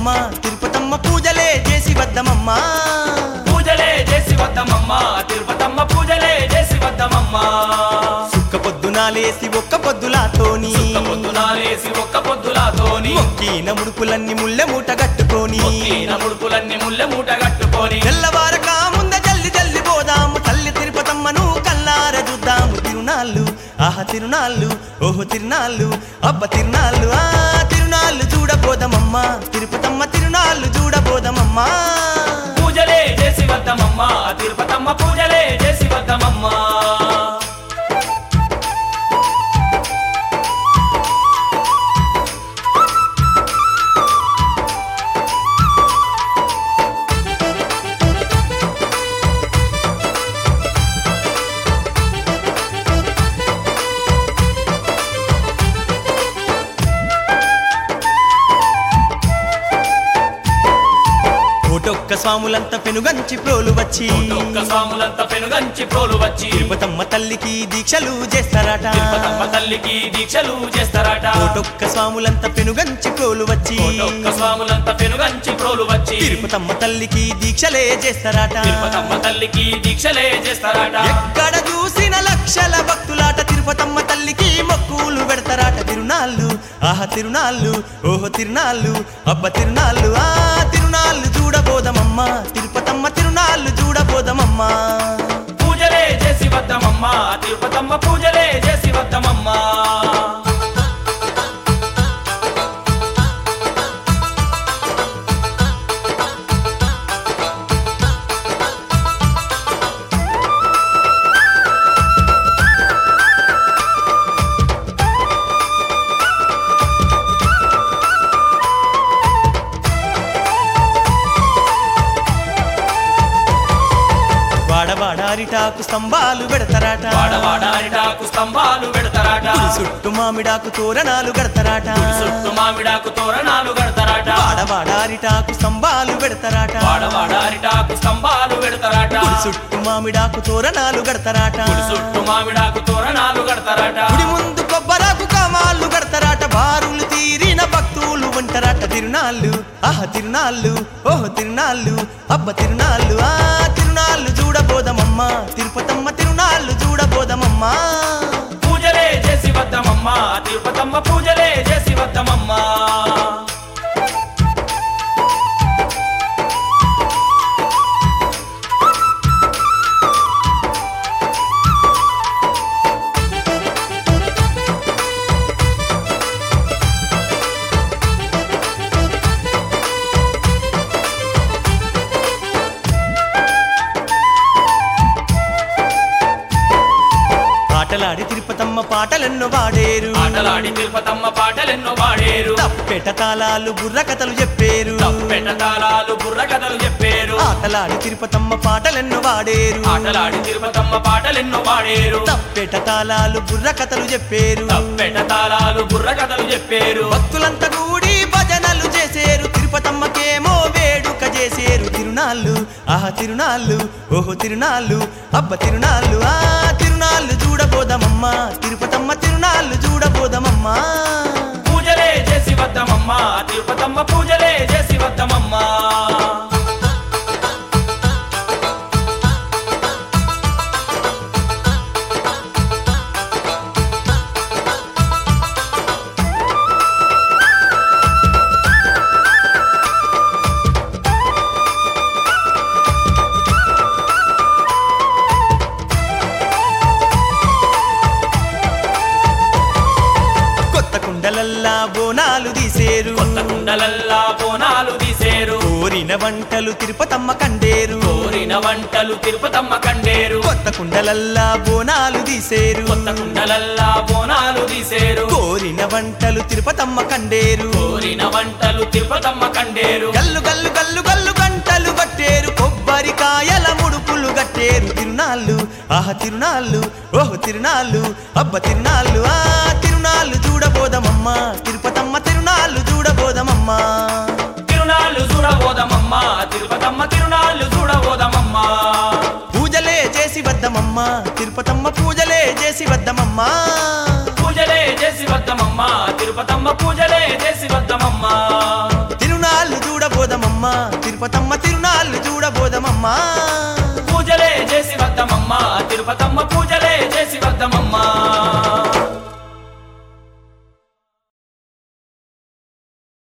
వద్దమమ్మ తిరుపతమ్మ పూజలే చేసి వద్దమమ్మ పూజలే చేసి వద్దమమ్మ తిరుపతమ్మ పూజలే చేసి వద్దమమ్మ సుక్క పొద్దునాలేసి ఒక్క పొద్దులాతోని సుక్క పొద్దునాలేసి ఒక్క పొద్దులాతోని మొక్కిన ముడుపులన్నీ ముళ్ళె మూట కట్టుకొని మొక్కిన ముడుపులన్నీ ముల్లె మూట కట్టుకొని తెల్లవారక ముంద జల్లి జల్లి పోదాము తల్లి తిరుపతమ్మను కల్లార చూద్దాము తిరునాళ్ళు ఆహ తిరునాళ్ళు ఓహో తిరునాళ్ళు అబ్బ తిరునాళ్ళు ఆ తిరునాళ్ళు చూడబోదమమ్మ తిరుపతమ్మ తిరునాళ్ళు చూడబోదమమ్మా పూజలే చేసి వద్దమమ్మ తిరుపతమ్మ పూజలే చేసి వద్దమమ్మ కోటొక్క స్వాములంతా పెనుగంచి ప్రోలు వచ్చి ఒక్క స్వాములంతా పెనుగంచి ప్రోలు వచ్చి తిరుపతమ్మ తల్లికి దీక్షలు చేస్తారట తిరుపతమ్మ తల్లికి దీక్షలు చేస్తారట కోటొక్క స్వాములంతా పెనుగంచి ప్రోలు వచ్చి ఒక్క స్వాములంతా పెనుగంచి ప్రోలు వచ్చి తిరుపతమ్మ తల్లికి దీక్షలే చేస్తారట తిరుపతమ్మ తల్లికి దీక్షలే చేస్తారట ఎక్కడ చూసిన లక్షల భక్తులాట తిరుపతమ్మ తల్లికి మొక్కులు పెడతారాట తిరునాళ్ళు ఆహ తిరునాళ్ళు ఓహో తిరునాళ్ళు అబ్బ తిరునాళ్ళు ఆ తిరునాళ్ళు చూడబోదమమ్మ తిరుపతమ్మ తిరునాళ్ళు చూడబోదమమ్మ పూజలే చేసి వద్దమమ్మ తిరుపతమ్మ పూజలే చేసి వద్దమమ్మ వాడవాడ అరిటాకు స్తంభాలు పెడతారాట వాడవాడ అరిటాకు స్తంభాలు పెడతారట గుడి చుట్టూ మామిడాకు తోరణాలు కడతారాట చుట్టూ మామిడాకు తోరణాలు కడతారట వాడవాడ అరిటాకు స్తంభాలు పెడతారాట వాడవాడ అరిటాకు స్తంభాలు పెడతారట గుడి చుట్టూ మామిడాకు తోరణాలు కడతారాట చుట్టూ మామిడాకు తోరణాలు కడతారట గుడి ముందు కొబ్బరాకు కామాళ్ళు కడతారాట బారులు తీరిన భక్తులు ఉంటారట తిరునాళ్ళు ఆహ తిరునాళ్ళు ఓహో తిరునాళ్ళు అబ్బ తిరునాళ్ళు ఆ తిరునాళ్ళు చూడబోదమమ్మ తిరుపతమ్మ తిరునాళ్ళు చూడబోదమమ్మ పూజలే చేసి వద్దమమ్మ తిరుపతమ్మ పూజలే చేసి వద్దమమ్మ ఆటలాడి తిరుపతమ్మ పాటలెన్నో వాడేరు ఆటలాడి తిరుపతమ్మ పాటలెన్నో పాడేరు తప్పెట తాళాలు బుర్ర కథలు చెప్పేరు తప్పెట తాళాలు బుర్ర కథలు చెప్పేరు ఆటలాడి తిరుపతమ్మ పాటలెన్నో వాడేరు ఆటలాడి తిరుపతమ్మ పాటలెన్నో పాడేరు తప్పెట తాళాలు బుర్ర కథలు చెప్పేరు తప్పెట తాళాలు బుర్ర కథలు చెప్పేరు భక్తులంతా కూడి భజనలు చేసేరు తిరుపతమ్మకేమో వేడుక చేసేరు తిరునాళ్ళు ఆహా తిరునాళ్ళు ఓహో తిరునాళ్ళు అబ్బ తిరునాళ్ళు ఆ తిరునాళ్ళు చూడబోదమమ్మ తిరుపతమ్మ తిరునాళ్ళు చూడబోదమమ్మ పూజలే చేసి వద్దమమ్మ తిరుపతమ్మ పూజలే చేసి వద్దమమ్మ కొత్త కుండలల్లా బోనాలు తీసేరు కొత్త కుండలల్లా బోనాలు తీసేరు కోరిన వంటలు తిరుపతమ్మ కండేరు కోరిన వంటలు తిరుపతమ్మ కండేరు కొత్త కుండలల్లా బోనాలు తీసేరు కొత్త కుండలల్లా బోనాలు తీసేరు కోరిన వంటలు తిరుపతమ్మ కండేరు కోరిన వంటలు తిరుపతమ్మ కండేరు గల్లు గల్లు గల్లు గల్లు గంటలు కట్టేరు కొబ్బరికాయల ముడుపులు కట్టేరు తిరునాళ్ళు ఆహ తిరునాళ్ళు ఓహో తిరునాళ్ళు అబ్బ తిరునాళ్ళు ఆ తిరునాళ్ళు చూడబోదమమ్మ తిరుపతమ్మ తిరునాళ్ళు చూడబోదమమ్మ తిరునాళ్ళు చూడబోదమమ్మ తిరుపతమ్మ తిరునాళ్ళు చూడబోదమమ్మ పూజలే చేసి వద్దమమ్మ తిరుపతమ్మ పూజలే చేసి వద్దమమ్మ పూజలే చేసి వద్దమమ్మ తిరుపతమ్మ పూజలే చేసి వద్దమమ్మ తిరునాళ్ళు చూడ తిరుపతమ్మ తిరునాళ్ళు చూడబోదమమ్మా పూజలే చేసి వద్దమమ్మ తిరుపతమ్మ పూజలే చేసి వద్దమమ్మ